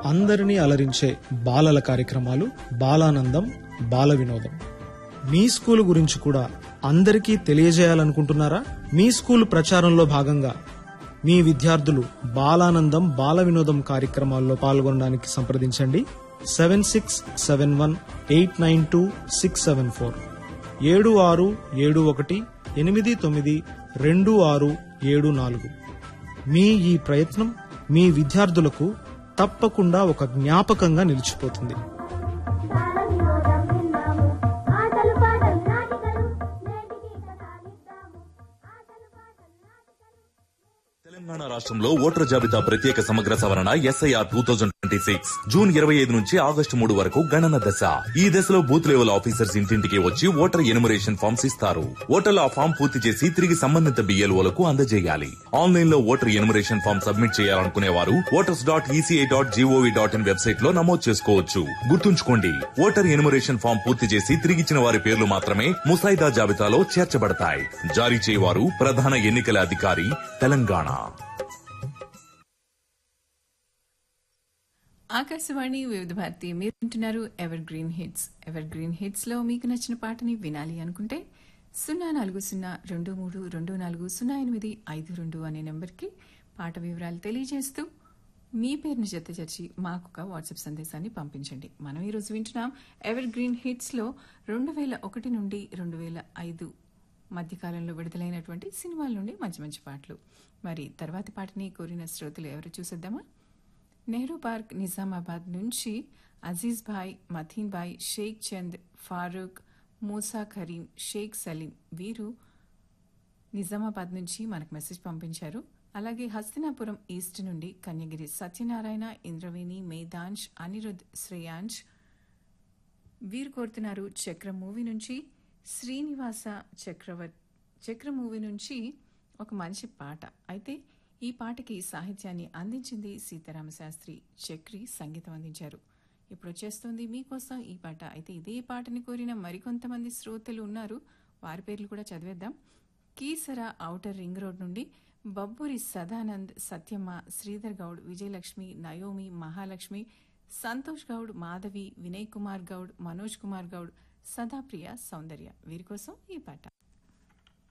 అందరినీ అలరించే బాలల కార్యక్రమాలు బాలానందం బాల వినోదం మీ స్కూల్ గురించి కూడా అందరికీ తెలియజేయాలనుకుంటున్నారా మీ స్కూల్ ప్రచారంలో భాగంగా మీ విద్యార్థులు బాలానందం బాల వినోదం కార్యక్రమాల్లో పాల్గొనడానికి సంప్రదించండి seven six seven one eight nine two six seven four ఏడు ఆరు ఏడు ఒకటి ఎనిమిది తొమ్మిది రెండు ఆరు ఏడు నాలుగు మీ ఈ ప్రయత్నం మీ విద్యార్థులకు తప్పకుండా ఒక జ్ఞాపకంగా నిలిచిపోతుంది బాలవినోదం విన్నాము ఆటలు పాటలు నాటికలు నేటికి కథ నిద్దాము ఆటలు పాటలు నాటికలు తెలంగాణ రాష్ట్రంలో ఓటర్ జాబితా ప్రత్యేక సమగ్ర సవరణ SIR two thousand twenty six June ఇరవై ఐదు నుంచి ఆగస్టు మూడు వరకు గణన దశ ఈ దశలో బూత్ లెవెల్ ఆఫీసర్స్ ఇంటింటికి వచ్చి ఓటర్ ఎనుమరేషన్ ఫామ్స్ ఇస్తారు ఓటర్లు ఆ ఫామ్ పూర్తి చేసి తిరిగి సంబంధిత బిఎల్ఓలకు అందజేయాలి ఆన్లైన్ లో ఓటర్ ఎనుమరేషన్ ఫామ్ సబ్మిట్ చేయాలనుకునే వారు voters dot ECI dot GOV dot in website లో నమోదు చేసుకోవచ్చు గుర్తుంచుకోండి ఓటర్ ఎనుమరేషన్ ఫామ్ పూర్తి చేసి తిరిగిచ్చిన వారి పేర్లు మాత్రమే ముసాయిదా జాబితాలో చేర్చబడతాయి జారీ చేయవారు ప్రధాన ఎన్నికల అధికారి తెలంగాణ ఆకాశవాణి వివిధ భారతి మీరు వింటున్నారు evergreen hits evergreen hits లో మీకు నచ్చిన పాటని వినాలి అనుకుంటే సున్నా నాలుగు సున్నా రెండు మూడు రెండు నాలుగు సున్నా ఎనిమిది ఐదు రెండు అనే నెంబర్కి పాట వివరాలు తెలియజేస్తూ మీ పేరును జత చేర్చి మాకు ఒక వాట్సాప్ సందేశాన్ని పంపించండి మనం ఈరోజు వింటున్నాం ఎవర్ గ్రీన్ హిట్స్ లో రెండు వేల ఒకటి నుండి రెండు వేల ఐదు మధ్యకాలంలో విడుదలైనటువంటి సినిమాల నుండి మంచి మంచి పాటలు మరి తర్వాతి పాటని కోరిన శ్రోతలు ఎవరు చూసేద్దామా నెహ్రూ పార్క్ నిజామాబాద్ నుంచి అజీజ్ భాయ్ మథీన్ భాయ్ షేక్ చంద్ ఫారూక్ మూసా కరీం షేక్ సలీం వీరు నిజామాబాద్ నుంచి మనకు మెసేజ్ పంపించారు అలాగే హస్తినాపురం ఈస్ట్ నుండి కన్యగిరి సత్యనారాయణ ఇంద్రవేణి మేధాంష్ అనిరుద్ శ్రేయాంష్ వీరు కోరుతున్నారు చక్ర మూవీ నుంచి శ్రీనివాస చక్రవర్తి చక్ర మూవీ నుంచి ఒక మంచి పాట అయితే ఈ పాటకి సాహిత్యాన్ని అందించింది సీతారామ శాస్త్రి చక్రి సంగీతం అందించారు ఇప్పుడు వచ్చేస్తుంది మీకోసం ఈ పాట అయితే ఇదే పాటని కోరిన మరికొంతమంది శ్రోతలు ఉన్నారు వారి పేర్లు కూడా చదివేద్దాం కీసర ఔటర్ రింగ్ రోడ్ నుండి బబ్బూరి సదానంద్ సత్యమ్మ శ్రీధర్ గౌడ్ విజయలక్ష్మి నయోమి మహాలక్ష్మి సంతోష్ గౌడ్ మాధవి వినయ్ కుమార్ గౌడ్ మనోజ్ కుమార్ గౌడ్ సదాప్రియ సౌందర్య వీరి కోసం ఈ పాట